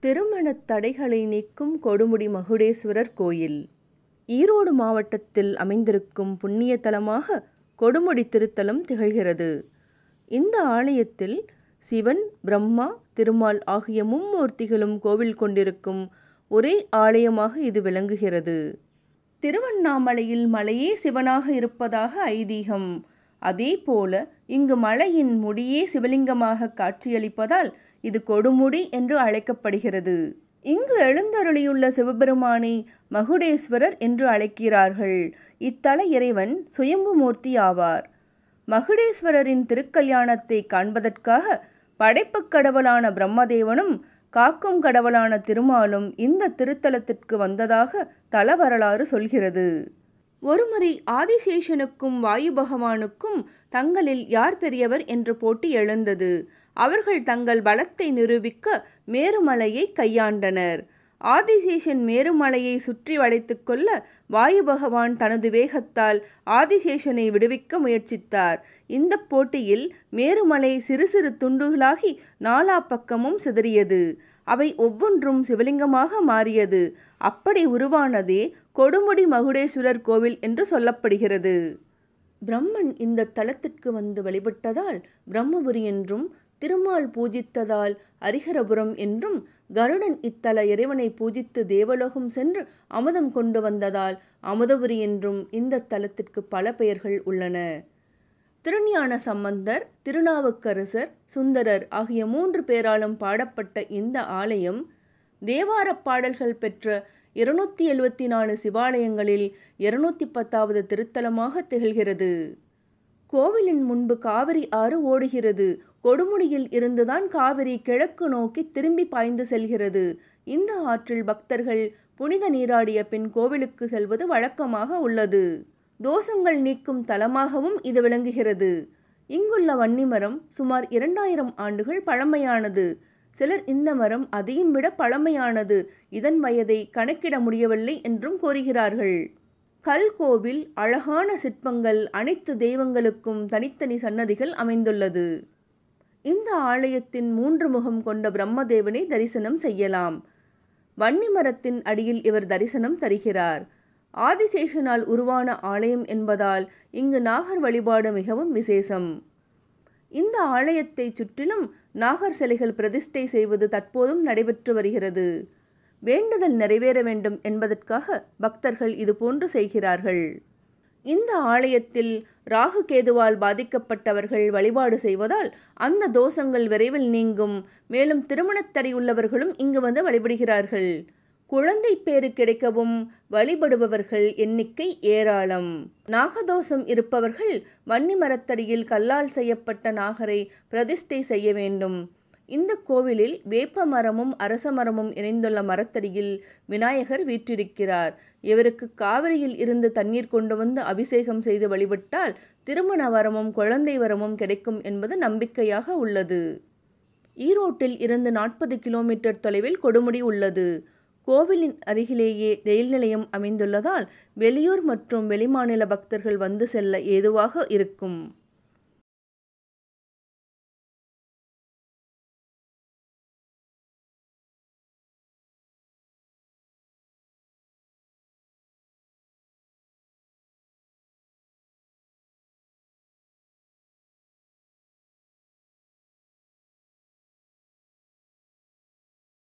திருமணத் தடைகளை நீக்கும் கொடுமுடி மகுடேஸ்வரர் கோயில் ஈரோடு மாவட்டத்தில் அமைந்திருக்கும் புண்ணிய தலமாக கொடுமுடி திருத்தலம் திகழ்கிறது இந்த ஆலயத்தில் சிவன் பிரம்மா திருமால் ஆகிய மும்மூர்த்திகளும் கோவில் கொண்டிருக்கும் ஒரே ஆலயமாக இது விளங்குகிறது திருவண்ணாமலையில் மலையே சிவனாக இருப்பதாக ஐதீகம் அதேபோல இங்கு மலையின் முடியே சிவலிங்கமாக காட்சியளிப்பதால் இது கொடுமுடி என்று அழைக்கப்படுகிறது இங்கு எழுந்தருளியுள்ள சிவபெருமானை மகுடேஸ்வரர் என்று அழைக்கிறார்கள் இத்தல இறைவன் சுயம்புமூர்த்தி ஆவார் மகுடேஸ்வரரின் திருக்கல்யாணத்தை காண்பதற்காக படைப்புக் கடவுளான பிரம்மதேவனும் காக்கும் கடவுளான திருமாலும் இந்த திருத்தலத்திற்கு வந்ததாக தல வரலாறு சொல்கிறது ஒருமுறை ஆதிசேஷனுக்கும் வாயு பகவானுக்கும் தங்களில் யார் பெரியவர் என்ற போட்டி எழுந்தது அவர்கள் தங்கள் பலத்தை நிரூபிக்க மேருமலையை கையாண்டனர் ஆதிசேஷன் மேருமலையை சுற்றி வளைத்துக் கொள்ள வாயு பகவான் தனது வேகத்தால் ஆதிசேஷனை விடுவிக்க முயற்சித்தார் இந்த போட்டியில் மேருமலை சிறு சிறு துண்டுகளாகி நாலா பக்கமும் சிதறியது அவை ஒவ்வொன்றும் சிவலிங்கமாக மாறியது அப்படி உருவானதே கொடுமுடி மகுடேஸ்வரர் கோவில் என்று சொல்லப்படுகிறது பிரம்மன் இந்த தலத்திற்கு வந்து வழிபட்டதால் பிரம்மபுரி என்றும் திருமால் பூஜித்ததால் அரிஹரபுரம் என்றும் கருடன் இத்தல இறைவனை பூஜித்து தேவலோகம் சென்று அமுதம் கொண்டு வந்ததால் அமுதபுரி என்றும் இந்த தலத்திற்கு பல பெயர்கள் உள்ளன திருஞான சம்பந்தர் திருநாவுக்கரசர் சுந்தரர் ஆகிய மூன்று பேராலும் பாடப்பட்ட இந்த ஆலயம் தேவாரப் பாடல்கள் பெற்ற இருநூத்தி எழுவத்தி நாலு சிவாலயங்களில் இருநூத்தி பத்தாவது திருத்தலமாக திகழ்கிறது கோவிலின் முன்பு காவிரி ஆறு ஓடுகிறது கொடுமுடியில் இருந்துதான் காவிரி கிழக்கு நோக்கி திரும்பி பாய்ந்து செல்கிறது இந்த ஆற்றில் பக்தர்கள் புனித நீராடிய பின் கோவிலுக்கு செல்வது வழக்கமாக உள்ளது தோஷங்கள் நீக்கும் தலமாகவும் இது விளங்குகிறது இங்குள்ள வன்னிமரம் சுமார் இரண்டாயிரம் ஆண்டுகள் பழமையானது சிலர் இந்த மரம் அதையும் விட பழமையானது இதன் வயதை கணக்கிட முடியவில்லை என்றும் கூறுகிறார்கள் கல் கோவில் அழகான சிற்பங்கள் அனைத்து தெய்வங்களுக்கும் தனித்தனி சன்னதிகள் அமைந்துள்ளது இந்த ஆலயத்தின் மூன்று முகம் கொண்ட பிரம்மதேவனை தரிசனம் செய்யலாம் வன்னி மரத்தின் அடியில் இவர் தரிசனம் தருகிறார் ஆதிசேஷனால் உருவான ஆலயம் என்பதால் இங்கு நாகர் வழிபாடு மிகவும் விசேஷம் இந்த ஆலயத்தை சுற்றிலும் நாகர் சிலைகள் பிரதிஷ்டை செய்வது தற்போதும் நடைபெற்று வருகிறது வேண்டுதல் நிறைவேற வேண்டும் என்பதற்காக பக்தர்கள் இதுபோன்று செய்கிறார்கள் இந்த ஆலயத்தில் ராகு கேதுவால் பாதிக்கப்பட்டவர்கள் வழிபாடு செய்வதால் அந்த தோஷங்கள் விரைவில் நீங்கும் மேலும் திருமணத்தடை உள்ளவர்களும் இங்கு வந்து வழிபடுகிறார்கள் குழந்தை பேறு கிடைக்கவும் வழிபடுபவர்கள் எண்ணிக்கை ஏராளம் நாகதோஷம் இருப்பவர்கள் வன்னி மரத்தடியில் கல்லால் செய்யப்பட்ட நாகரை பிரதிஷ்டை செய்ய வேண்டும் இந்த கோவிலில் வேப்ப மரமும் அரச மரமும் இணைந்துள்ள மரத்தடியில் விநாயகர் வீற்றிருக்கிறார் இவருக்கு காவிரியில் இருந்து தண்ணீர் கொண்டு வந்து அபிஷேகம் செய்து வழிபட்டால் திருமண வரமும் குழந்தை வரமும் கிடைக்கும் என்பது நம்பிக்கையாக உள்ளது ஈரோட்டில் இருந்து நாற்பது கிலோமீட்டர் தொலைவில் கொடுமுடி உள்ளது கோவிலின் அருகிலேயே ரயில் நிலையம் அமைந்துள்ளதால் வெளியூர் மற்றும் வெளிமாநில பக்தர்கள் வந்து செல்ல ஏதுவாக இருக்கும்